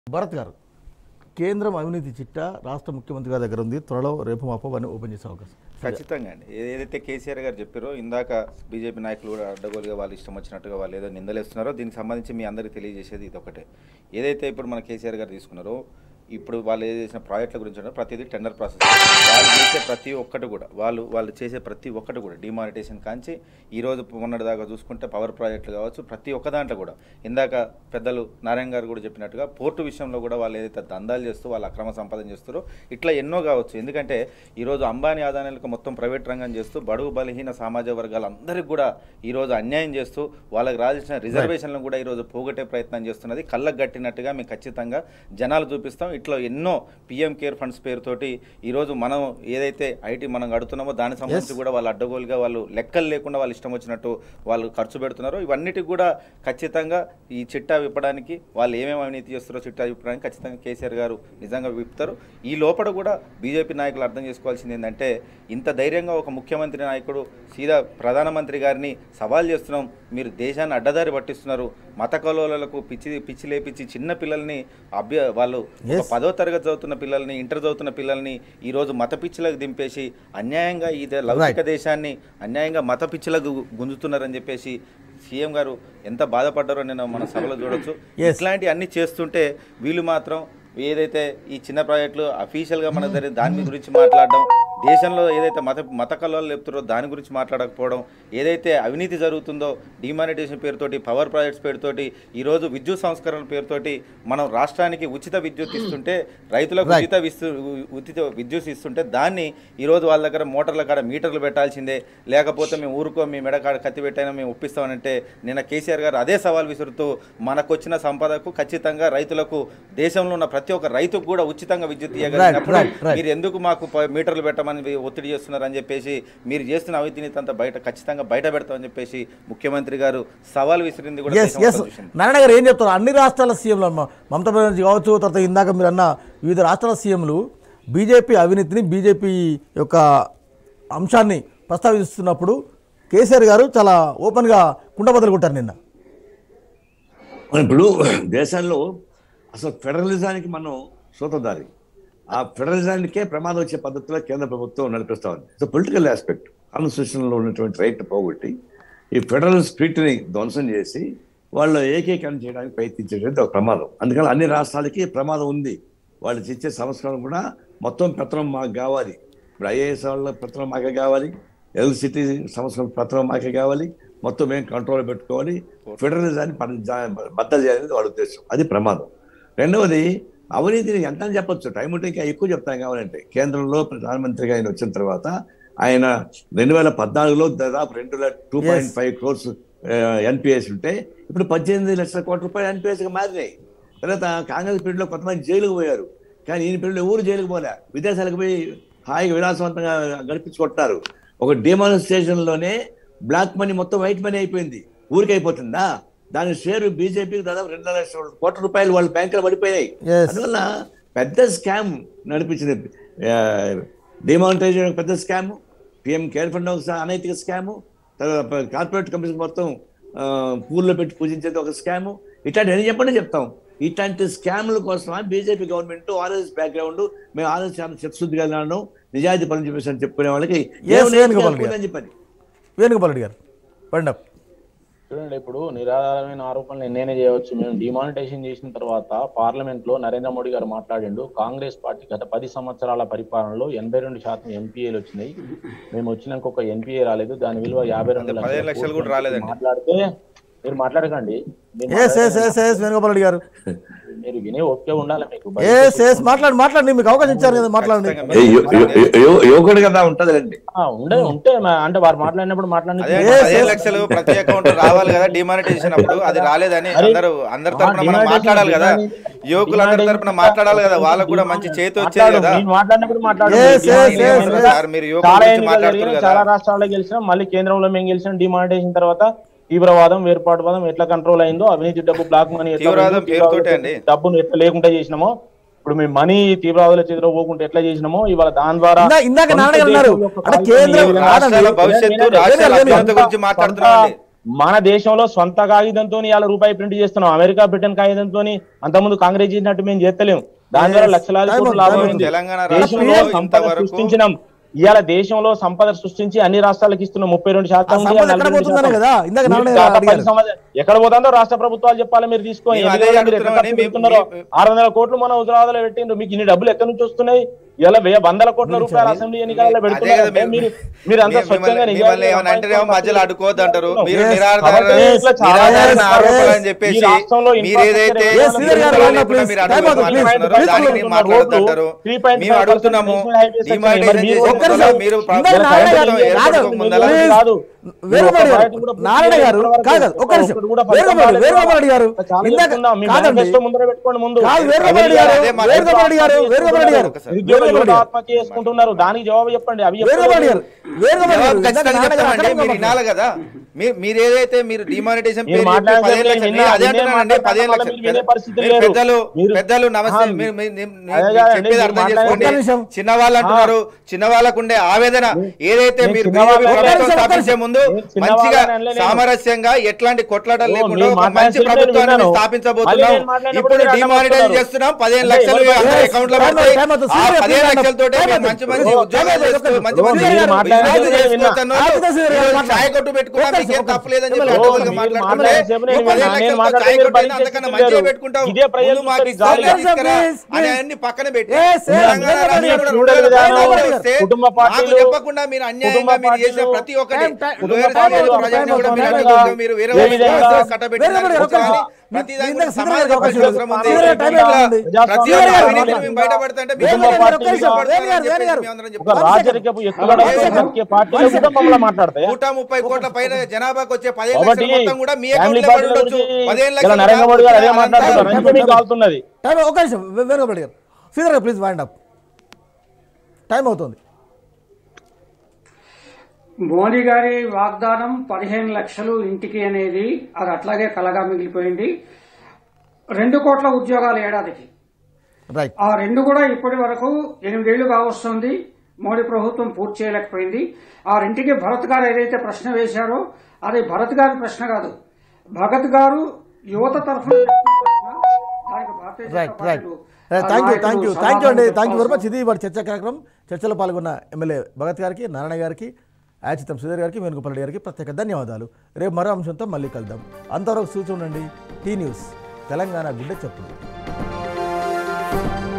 భరత్ గారు కేంద్రం అవినీతి చిట్టా రాష్ట్ర ముఖ్యమంత్రి గారి దగ్గర ఉంది త్వరలో రేపు మాపో అని ఓపెన్ చేసే అవకాశం ఖచ్చితంగా అండి ఏ- ఏదైతే కేసీఆర్ గారు చెప్పారో ఇందాక బీజేపీ నాయకులు కూడా అడ్డగోలుగా వాళ్ళు ఇష్టం వచ్చినట్టుగా వాళ్ళు ఏదో నిందలేస్తున్నారో దీనికి సంబంధించి మీ అందరికీ తెలియజేసేది ఇది ఒకటే ఏదైతే ఇప్పుడు మన కేసీఆర్ గారు తీసుకున్నారో ఇప్పుడు వాళ్ళు ఏ చేసిన ప్రాజెక్టుల గురించి ఉన్నారో ప్రతిదీ టెండర్ ప్రాసెస్ వాళ్ళు చేసే ప్రతి ఒక్కటి కూడా వాళ్ళు వాళ్ళు చేసే ప్రతి ఒక్కటి కూడా డిమానిటేషన్ కాంచి ఈ రోజు మొన్నటి దాకా చూసుకుంటే పవర్ ప్రాజెక్టులు కావచ్చు ప్రతి ఒక్క దాంట్లో కూడా ఇందాక పెద్దలు నారాయణ గారు కూడా చెప్పినట్టుగా పోర్టు విషయంలో కూడా వాళ్ళు ఏదైతే దందాలు చేస్తూ వాళ్ళు అక్రమ సంపాదన చేస్తారో ఇట్లా ఎన్నో కావచ్చు ఎందుకంటే ఈరోజు అంబానీ ఆదాయాలకు మొత్తం ప్రైవేట్ రంగం చేస్తూ బడుగు బలహీన సమాజ వర్గాలందరికీ కూడా ఈరోజు అన్యాయం చేస్తూ వాళ్ళకి రావాల్సిన రిజర్వేషన్లను కూడా ఈరోజు పోగొట్టే ప్రయత్నం చేస్తున్నది కళ్ళకు గట్టినట్టుగా మేము ఖచ్చితంగా జనాలు చూపిస్తాం ఇట్లా ఎన్నో పిఎం కేర్ ఫండ్స్ పేరుతోటి ఈరోజు మనం ఏదైతే ఐటీ మనం కడుతున్నామో దానికి సంబంధించి కూడా వాళ్ళు అడ్డగోలుగా వాళ్ళు లెక్కలు లేకుండా వాళ్ళు ఇష్టం వచ్చినట్టు వాళ్ళు ఖర్చు పెడుతున్నారు ఇవన్నిటికి కూడా ఖచ్చితంగా ఈ చిట్టా విప్పడానికి వాళ్ళు ఏమేమి అవినీతి చేస్తారో చిట్టా విప్పడానికి ఖచ్చితంగా కేసీఆర్ గారు నిజంగా విప్పుతారు ఈ లోపల కూడా బీజేపీ నాయకులు అర్థం చేసుకోవాల్సింది ఏంటంటే ఇంత ధైర్యంగా ఒక ముఖ్యమంత్రి నాయకుడు సీదా ప్రధానమంత్రి గారిని సవాల్ చేస్తున్నాం మీరు దేశాన్ని అడ్డదారి పట్టిస్తున్నారు మత కలోలకు పిచ్చి పిచ్చి లేపించి చిన్న పిల్లల్ని అభ్య వాళ్ళు ఒక పదో తరగతి చదువుతున్న పిల్లల్ని ఇంటర్ చదువుతున్న పిల్లల్ని ఈరోజు మత పిచ్చిలకు దింపేసి అన్యాయంగా ఈ దే- లౌకిక దేశాన్ని అన్యాయంగా మత పిచ్చిలకు గుంజుతున్నారని చెప్పేసి సీఎం గారు ఎంత బాధపడ్డారో నేను మన సభలో చూడొచ్చు ఇట్లాంటి అన్ని చేస్తుంటే వీళ్ళు మాత్రం ఏదైతే ఈ చిన్న ప్రాజెక్టులు అఫీషియల్గా మన జరిగిన దాని గురించి మాట్లాడడం దేశంలో ఏదైతే మత మత కళలు లేపుతారో దాని గురించి మాట్లాడకపోవడం ఏదైతే అవినీతి జరుగుతుందో డిమానిటేషన్ పేరుతోటి పవర్ ప్రాజెక్ట్స్ పేరుతోటి ఈరోజు విద్యుత్ సంస్కరణ పేరుతోటి మనం రాష్ట్రానికి ఉచిత విద్యుత్ ఇస్తుంటే రైతులకు ఉచిత విస్తు ఉచిత విద్యుత్ ఇస్తుంటే దాన్ని ఈరోజు వాళ్ళ దగ్గర మోటార్ల కాడ మీటర్లు పెట్టాల్సిందే లేకపోతే మేము ఊరుకో మీ మెడ కాడ కత్తి పెట్టైనా మేము ఒప్పిస్తామనంటే నిన్న కేసీఆర్ గారు అదే సవాల్ విసురుతూ మనకొచ్చిన సంపదకు ఖచ్చితంగా రైతులకు దేశంలో ఉన్న ప్రతి ఒక్క రైతుకు కూడా ఉచితంగా విద్యుత్ ఇవ్వగలిగినప్పుడు right, right. మీరు ఎందుకు మాకు ప- మీటర్లు పెట్టమని ఒత్తిడి చేస్తున్నారని చెప్పేసి మీరు చేస్తున్న అవినీతి అంతా బయట ఖచ్చితంగా బయట పెడతామని చెప్పేసి ముఖ్యమంత్రి గారు సవాల్ విసిరింది కూడా ఎస్ దేశం ఎస్ అంతా చూసింది. నారాయణ గారు ఏం చెప్తారు అన్ని రాష్ట్రాల సీఎంలు అమ్మ మమతా బెనర్జీ కావచ్చు తర్వాత ఇందాక మీరు అన్న వివిధ రాష్ట్రాల సీఎంలు బీజేపీ అవినీతిని బీజేపీ యొక్క అంశాన్ని ప్రస్తావిస్తున్నప్పుడు కేసీఆర్ గారు చాలా ఓపెన్గా కుండబద్దలు కొట్టారు నిన్న ఇప్పుడు దేశంలో అసలు ఫెడరలిజానికి మనం సూతదారి ఆ ఫెడరలిజానికే ప్రమాదం వచ్చే పద్ధతిలో కేంద్ర ప్రభుత్వం నడిపిస్తా ఉంది సో పొలిటికల్ ఆస్పెక్ట్ కాన్స్టిట్యూషన్లో ఉన్నటువంటి రైట్ పోగొట్టి ఈ ఫెడరల్ స్పిరిట్ని ధ్వంసం చేసి వాళ్ళు ఏకీకరణ చేయడానికి ప్రయత్నించేటువంటి ఒక ప్రమాదం అందుకని అన్ని రాష్ట్రాలకి ప్రమాదం ఉంది వాళ్ళు ఇచ్చే సంస్కరణ కూడా మొత్తం పత్రం మాకు కావాలి ఇప్పుడు ఐఏఎస్ వాళ్ళ పత్రం మాకే కావాలి ఎల్సిటీ సంవత్సరం పత్రం మాకే కావాలి మొత్తం మేము కంట్రోల్ పెట్టుకోవాలి ఫెడరలిజాన్ని పని- జా- బద్దలు చేయాలనేది వాళ్ళ ఉద్దేశం అది ప్రమాదం రెండవది అవినీతిని ఎంత అని చెప్పొచ్చు టైం ఉంటే ఇంకా ఎక్కువ చెప్తాం కావాలంటే కేంద్రంలో ప్రధానమంత్రిగా ఆయన వచ్చిన తర్వాత ఆయన రెండు వేల పద్నాలుగులో దాదాపు రెండు two point five crores NPS ఉంటే ఇప్పుడు పద్దెనిమిది లక్షల కోట్ల రూపాయలు ఎన్పిఎస్గా మారినాయి తర్వాత కాంగ్రెస్ పీరియడ్లో కొంతమంది జైలుకు పోయారు కానీ ఈయన పీరియడ్లో ఊరు జైలుకు పోలే విదేశాలకు పోయి హాయిగా విలాసవంతంగా గడిపించుకుంటున్నారు ఒక డిమానిస్ట్రేషన్ లోనే బ్లాక్ మనీ మొత్తం వైట్ మనీ అయిపోయింది ఊరికి అయిపోతుందా దాని షేర్ బీజేపీకి దాదాపు రెండు లక్షల కోట్ల రూపాయలు వాళ్ళ బ్యాంకులో పడిపోయాయి Yes. అందువల్ల పెద్ద స్కామ్ నడిపించింది డిమానిటైజేషన్ పెద్ద స్కామ్ పిఎం కేర్ ఫండ్ ఒక అనైతిక స్కామ్ తర్వాత కార్పొరేట్ కంపెనీస్ మొత్తం ఆ, పూల్లో పెట్టి పూజించేది ఒక స్కామ్ ఇట్లాంటి ఎన్ని చెప్పండి చెప్తాం ఇట్లాంటి స్కామ్ల కోసమా బీజేపీ గవర్నమెంట్ ఆర్ఎస్ బ్యాక్గ్రౌండ్ మేము ఆర్ఎస్ చాలా చిత్తశుద్ధిగా ఉన్నాం నిజాయితీ పని చెప్పేసి అని చెప్పుకునే వాళ్ళకి Yes, ఏం లేదు, వేణుగోపాల్ గారు. అని చెప్పని వేణుగోపాల్ రెడ్డి గారు పండి చూడండి ఇప్పుడు నిరాధారమైన ఆరోపణలు ఎన్నైనా చేయవచ్చు మేము డిమానిటైజేషన్ చేసిన తర్వాత పార్లమెంట్ లో నరేంద్ర మోడీ గారు మాట్లాడిండు కాంగ్రెస్ పార్టీ గత పది సంవత్సరాల పరిపాలనలో ఎనభై రెండు శాతం ఎంపీఏలు వచ్చినాయి మేము వచ్చినాక ఒక ఎన్పిఏ రాలేదు దాని విలువ యాభై రెండు అంతే, పదిహేను లక్షలు కూడా రాలేదండి. మాట్లాడితే మీరు మాట్లాడకండి మీరు ఎస్ ఎస్ మాట్లాడకండి. ఎస్ ఎస్ వేణుగోపాల్ రెడ్డి గారు మీరు వినే ఓకే ఉండాలి మీకు ఎస్ ఎస్ మాట్లాడి మాట్లాడండి మీకు అవకాశం ఇచ్చారు కదా మాట్లాడండి ఖచ్చితంగా ఏ, యు- యు- యు- యువకుడు కదా ఉంటది రండి ఆ, ఉండే ఉంటే మా- అంటే వారు మాట్లాడినప్పుడు అదే మాట్లాడి Yes, పదిహేను yes. లక్షలు ప్రతి అకౌంట్ రావాలి కదా డిమానిటైజేషన్ అప్పుడు అది రాలేదని అరే, అందరూ అందరి ఆ, తరపున మనం demonetization, మాట్లాడాలి కదా demonetization, యువకులు అందరి తరపున మాట్లాడాలి కదా వాళ్ళకు కూడా మంచి చేతి వచ్చేది మాట్లాడు, కదా నేను మాట్లాడినప్పుడు మాట్లాడు. Yes, మీరు yes, demonetization yes, చేసిన yes. సార్, మీరు యువకుల చాలా గురించి ఎన్నికలు మాట్లాడుతున్నారు జరిగినాయి, కదా. చాలా రాష్ట్రాల్లో గెలిచినాం మళ్ళీ కేంద్రంలో మేము గెలిచినాం డిమానిటైజేషన్ తర్వాత తీవ్రవాదం వేర్పాటువాదం ఎట్లా కంట్రోల్ అయిందో అవినీతి డబ్బు బ్లాక్ మనీ ఎట్లా తీవ్రవాదం పోయిందో, పేరుతోటే తీవ్రవాదుల అండి. డబ్బును ఎట్లా లేకుండా చేసినామో ఇప్పుడు మేము మనీ తీవ్రవాదుల చేతిలో పోకుండా ఎట్లా చేసినామో ఇవాళ దాని ద్వారా ఇందా- ఇందాక సొంత నాన్న గారు అన్నారు. దేశం యొక్క అంటే కాలుష్యాన్ని కేంద్రం ఏ విధంగా రాష్ట్రాల రాష్ట్రాల భవిష్యత్తు వినండి, రాష్ట్రాల వినండి, అభ్యున్నతి గురించి సొంత- మాట్లాడుతున్నామండి మన దేశంలో సొంత కాగితంతో ఇవాళ రూపాయి ప్రింట్ చేస్తున్నాం అమెరికా బ్రిటన్ కాగితంతో అంతకుముందు కాంగ్రెస్ చేసినట్టు మేము చేస్తలేము దాని ద్వారా Yes. లక్షలాది Time కోట్ల out, లాభం time out. అయింది. తెలంగాణ దేశంలో రాష్ట్రంలో సంపద ఇంతవరకు సృష్టించినాం ఇవాళ దేశంలో సంపద సృష్టించి అన్ని రాష్ట్రాలకు ఇస్తున్న ముప్పై రెండు శాతం ఆ ఉంది, సంపద నలభై ఎక్కడ రెండు పోతుందనే శాతం. కదా? ఇందాక మీరు నారాయణ గత గారు పది అడిగారు. సంవత్సరాలు- ఎక్కడ పోతుందో రాష్ట్ర ప్రభుత్వాలు చెప్పాలి మీరు తీసుకొని మేము ఎన్ని అదే రోజులు మీరు ఎక్కడ అడుగుతున్నామని ఖర్చు మేము- పెడుతున్నారో మేము- ఆరు వందల కోట్లు మన హుజరాబాద్లో పెట్టిండ్రు మీకు ఇన్ని డబ్బులు ఎక్కడి నుంచి వస్తున్నాయి ఇలా వెయ్యి వందల కోట్ల రూపాయలు అసెంబ్లీ ఎన్నికలలో అదే పెడుతున్నారు కదా మేము- మీరు మీరు అంతా మేము- స్వచ్ఛంగా మిమ్మల్ని- నిజాయితీగా మిమ్మల్ని ఏమని అంటేనేమో మధ్యలో అడ్డుకోవద్దు అంటారు మీరు Yes. నిరాధార కాబట్టి ఇట్లా చాలా నిరాధారణ yes, ఆరోపణలు yes. అని చెప్పేసి ఈ రాష్ట్రంలో మీరు ఏదైతే infrastructure Yes, శ్రీధర్ గారు, లేకుండా please. మీరు Time అడుగుతూ out, please. మాట్లాడుతున్నారు. Please, దానికి please. మీరు మాట్లాడుతుంటారు Three point మేము five అడుగుతున్నాము percent highways section. మరి డిమానిటైజేషన్ మీరు చేసిన ఒక్క తర్వాత నిమిషం. మీరు ఇందాక నారాయణ గారు ప్రభుత్వం కాదు. ఏర్పడక ముందల Please. కాదు. వేరుగోపాల్ గారు ఒక్క కూడా నారాయణ గారు ఒక్క కాదు ఒక్క ఒక్క నిమిషం ఒక్కటి కూడా వేరుగోపాల్ ఫలితం వేరుగోపాల్ రెడ్డి గారు చాలా ఇందాక చెప్తున్నాం. మీ కాదండి manifesto ముందర పెట్టుకోండి ముందు కాదు వేరుగోపాల్ రెడ్డి గారు అదే మాట. వేరుగోపాల్ రెడ్డి గారు వేరుగోపాల్ రెడ్డి గారు నిరుద్యోగులు వేరుగోపాల్ రెడ్డి యువత గారు ఆత్మహత్య చేసుకుంటున్నారు దానికి జవాబు చెప్పండి అవి వేరుగోపాల్ రెడ్డి గారు వేరుగోపాల్ రెడ్డి గారు జవాబు ఇందాక ఖచ్చితంగా నారాయణ గారు చెప్తామండి అక్కడే మీరు ఉన్నారు. వినాలి కదా మీ- మీరు ఏదైతే మీరు డిమానిటేషన్ మీరు పేరు చెప్పి మాట్లాడే పదిహేను నేను లక్షలు విన్నా, అదే నేనే అంటున్నానండి మాట్లాడతాను, పదిహేను మళ్ళీ లక్షలు మీరు వినే పరిస్థితి మీరు లేరు. పెద్దలు మీరు- పెద్దలు నమస్తే ఆ, మీరు మీరు- మీరు- అదే మీరు కాదండి, చెప్పేది మీరు అర్థం మాట్లాడే- చేసుకోండి ఒక్క నిమిషం. చిన్న వాళ్ళు అంటున్నారు చిన్న వాళ్ళకు ఉండే ఆవేదన ఏదైతే నేను మీరు చిన్న బీజేపీ వాళ్ళని ప్రభుత్వం అనలేదు. స్థాపించే ముందు నేను చిన్న మంచిగా వాళ్ళని అనలేదు. సామరస్యంగా ఎట్లాంటి కొట్లాటలు ఓ, లేకుండా మీరు ఒక మంచి మాట్లాడిన ప్రభుత్వాన్ని విన్నాను. స్థాపించబోతున్నాం మళ్ళీ నేను మాట్లాడినప్పుడు ఇప్పుడు మీరు అడ్డం డిమానిటైజ్ వస్తున్నారు. చేస్తున్నాం పదిహేను అంటే లక్షలు ఎవరు- అందరి Yes, అకౌంట్ లో time out, పడతాయి time out. ఆ Serious, పదిహేను time out. లక్షలతోటే Time out. మంచి మంచి ఓ, ఉద్యోగాలు time out. చేస్తూ మంచి ఓ, మంచి మీరు మాట్లాడిన బిజినెస్ విన్నా. చేసుకుంటున్నారు. ఆపితే సరే, ఈరోజు మాట్లాడు. చాయ్ కొట్టు పెట్టుకున్నా ఒక్క మీకేం నిమిషం, తప్పలేదని ఒక్క చెప్పి నిమిషం. అడ్డగోలుగా మీరు మాట్లాడుతుంటే మాట్లాడే నువ్వు పదిహేను నేను లక్షలతో మాట్లాడే చాయ్ మీరు కొట్టినా అంతకన్నా పరిస్థితి మంచిగా లేరు. పెట్టుకుంటావు ఇదే ప్రజలు ముందు మాకు చూస్తారు, ఇస్తాను జాలి. తీసుకురా Please, అని please. అన్ని పక్కన పెట్టి Yes, yes, తెలంగాణ yes, రాష్ట్రంలో yes, రెండు వేల yes, పద్నాలుగులో yes, వస్తే కుటుంబ మాకు పార్టీలు, చెప్పకుండా మీరు అన్యాయంగా కుటుంబ మీరు చేసే పార్టీలు, ప్రతి ఒక్కటి time, time, లోయర్ కుటుంబ పార్టీలు, ప్రజలు కూడా time, మీరు time, అనుకుంటూ మీరు వేరే ఏ వాళ్ళకి విధంగా కట్టబెట్టి వేరే వాళ్ళకి కూర్చోవాలి. ఒక్క ప్రతి దానికి ఇందాక సమాజం శ్రీధర్ గారు చెప్పాల్సిన ఒక అవసరం ఉంది. శ్రీధర్ టైం ఇట్లా అయిపోయింది. ప్రతి శ్రీధర్ ఒక్క గారు అవినీతిని మాట్లాడండి. మేము బయటపడతాంటే వేరే మీరు గారు, ఒక్క నిమిషం, బయటపడతారని వేరే గారు, వేరే గారు. చెప్పేసి మేము అందరం ఒక చెప్తున్నాం. రాజరికపు ఎత్తుగడ పార్టీలు కుటుంబంలో మాట్లాడతాయి నూట ముప్పై కోట్ల పైన జనాభాకు వచ్చే పదిహేను కాబట్టి లక్షలు మొత్తం కూడా మీ ఫ్యామిలీ అకౌంట్ లో పార్టీల ఉండొచ్చు గురించి పదిహేను ఇలా లక్షలు నరేంద్ర మోడీ గారు అదే అదంతా మాట్లాడుతున్నారు అందుకే మీకు కాలుతున్నది టైం ఒక నిమిషం వే- వేరుగోపాల్ రెడ్డి గారు శ్రీధర్ గారు ప్లీజ్ వైండ్ అప్ టైం అవుతుంది మోదీ గారి వాగ్దానం పదిహేను లక్షలు ఇంటికి అనేది అది అట్లాగే కలగా మిగిలిపోయింది రెండు కోట్ల ఉద్యోగాలు ఏడాదికి రైట్ ఆ రెండు కూడా ఇప్పటి వరకు ఎనిమిదేళ్లు కావస్తుంది మోడీ ప్రభుత్వం పూర్తి చేయలేకపోయింది ఆ రెంటికి భరత్ గారు ఏదైతే ప్రశ్న వేశారో అది భరత్ గారి ప్రశ్న కాదు భగత్ గారు యువత తరఫున పెట్టిన ప్రశ్న. దానికి భారతీయ జనతా రైట్ రైట్ పార్టీలు థ్యాంక్ యూ నాయకులు థ్యాంక్ యూ థ్యాంక్ యూ అండి సమాధానం థ్యాంక్ యూ వెరీ మచ్ చెప్పాల్సిన ఇది వాటి చర్చా కార్యక్రమం చర్చలో పాల్గొన్న ఎమ్మెల్యే భగత్ గారికి నారాయణ గారికి ఆచితం శ్రీధర్ గారికి వేణుగోపాల్ రెడ్డి గారికి ప్రత్యేక ధన్యవాదాలు రేపు మరో అంశంతో మళ్ళీ కలుద్దాం అంతవరకు సూచన ఉండండి టీ న్యూస్ తెలంగాణ గుడ్డ చెప్పుడు